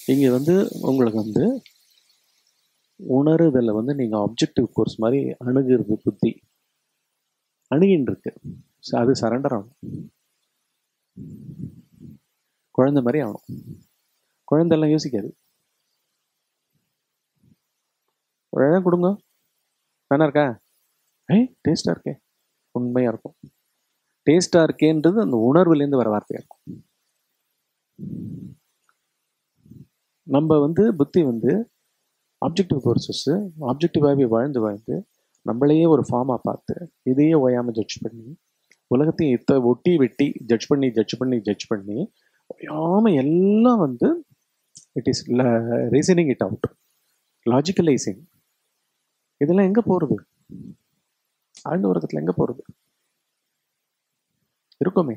இங்க வந்து உங்களுக்கு வந்து உணருதலை வந்து நீங்க ஆப்ஜெக்டிவ் கோர்ஸ் மாதிரி அணுகிறது புத்தி அணுகின்னு இருக்கு So, அது சரண்டர் ஆகணும் குழந்தை மாதிரி ஆகணும் குழந்தைலாம் யோசிக்காது ஒரு இடம் கொடுங்க நல்லா இருக்கா ஏய் டேஸ்டா இருக்கே உண்மையா இருக்கும் டேஸ்டா இருக்கேன்றது அந்த உணர்வுலேருந்து வர வார்த்தையா இருக்கும் நம்ம வந்து புத்தி வந்து ஆப்ஜெக்டிவ் கோர்சஸ் ஆப்ஜெக்டிவாகவே வாழ்ந்து வாழ்ந்து நம்மளையே ஒரு ஃபார்மாக பார்த்து இதையே ஓயாமல் ஜட்ஜ் பண்ணி உலகத்தையும் இத்த ஒட்டி வெட்டி ஜட்ஜ் பண்ணி ஜட்ஜ் பண்ணி ஜட்ஜ் பண்ணி ஓயாமல் எல்லாம் வந்து it is reasoning it out logicalising இதெல்லாம் எங்கே போகிறது ஆழ்ந்த உலகத்தில் எங்கே போகிறது இருக்குமே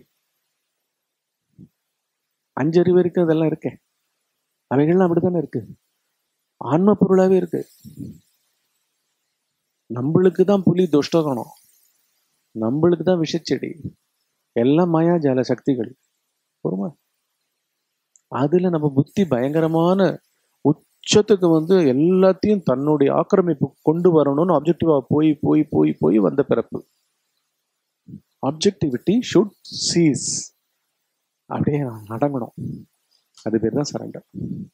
அஞ்சறிவு வரைக்கும் இதெல்லாம் இருக்கே அவைகள்லாம் அப்படித்தானே இருக்கு ஆன்ம பொருளாவே இருக்கு நம்மளுக்கு தான் புலி துஷ்டகணம் நம்மளுக்கு தான் விஷச்செடி எல்லாம் மாயாஜால சக்திகள் பொறுமா அதுல நம்ம புத்தி பயங்கரமான உச்சத்துக்கு வந்து எல்லாத்தையும் தன்னுடைய ஆக்கிரமிப்பு கொண்டு வரணும்னு ஆப்ஜெக்டிவா போய் போய் போய் போய் வந்த பிறப்பு ஆப்ஜெக்டிவிட்டி ஷுட் சீஸ் அப்படியே அடங்கணும் அது பேர் தான் surrender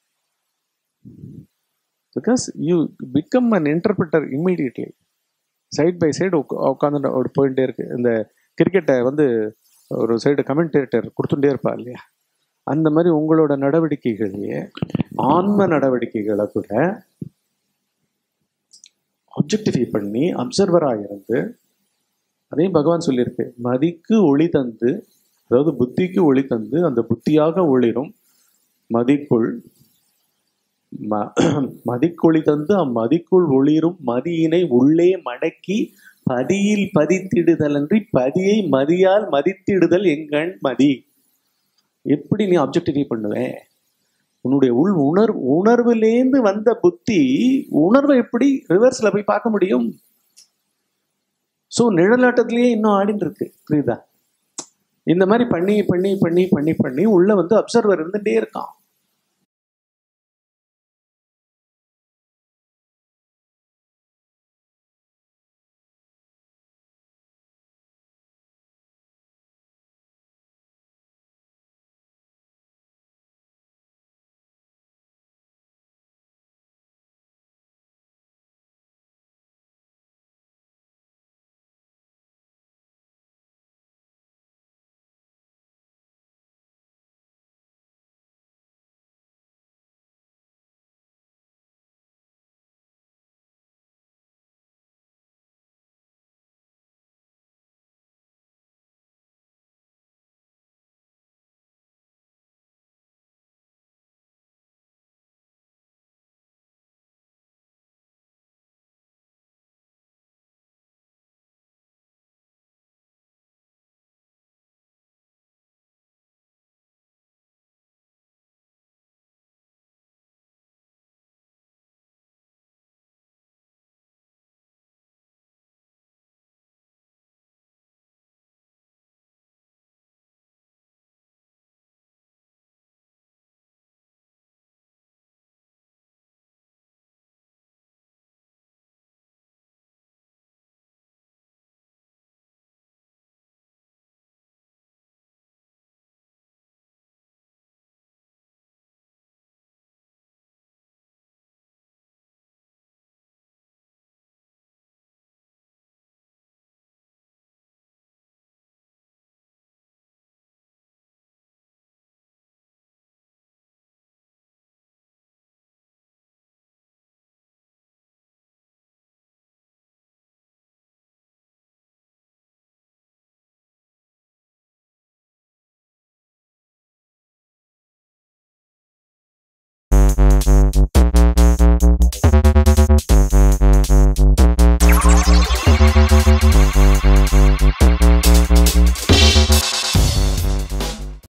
because you become an interpreter immediately side by side உட்காந்து ஒரு போயிட்டே இருக்கு இந்த கிரிக்கெட்டை வந்து ஒரு சைடு கமெண்டேட்டர் கொடுத்துட்டே இருப்பா இல்லையா அந்த மாதிரி உங்களோட நடவடிக்கைகளையே ஆன்ம நடவடிக்கைகளை கூட ஆப்ஜெக்டிஃபை பண்ணி அப்சர்வராக இருந்து அதையும் பகவான் சொல்லியிருக்கு மதிக்கு ஒளி தந்து அதாவது புத்திக்கு ஒளி தந்து அந்த புத்தியாக ஒளிரும் மதிக்குள் ம- மதிக்கொளி தந்து அம்மதிக்குள் ஒளிரும் மதியினை உள்ளே மடக்கி பதியில் பதித்திடுதலன்றி பதியை மதியால் மதித்திடுதல் எங்கண் மதி எப்படி நீ ஆப்ஜெக்டிஃபை பண்ணுவேன் உன்னுடைய உள் உணர் உணர்வுலேந்து வந்த புத்தி உணர்வை எப்படி ரிவர்ஸ்ல போய் பார்க்க முடியும் ஸோ நிழலாட்டத்திலேயே இன்னும் ஆடின்னு இருக்கு புரியுதா இந்த மாதிரி பண்ணி பண்ணி பண்ணி பண்ணி பண்ணி உள்ள வந்து அப்சர்வர் இருந்துட்டே இருக்கான்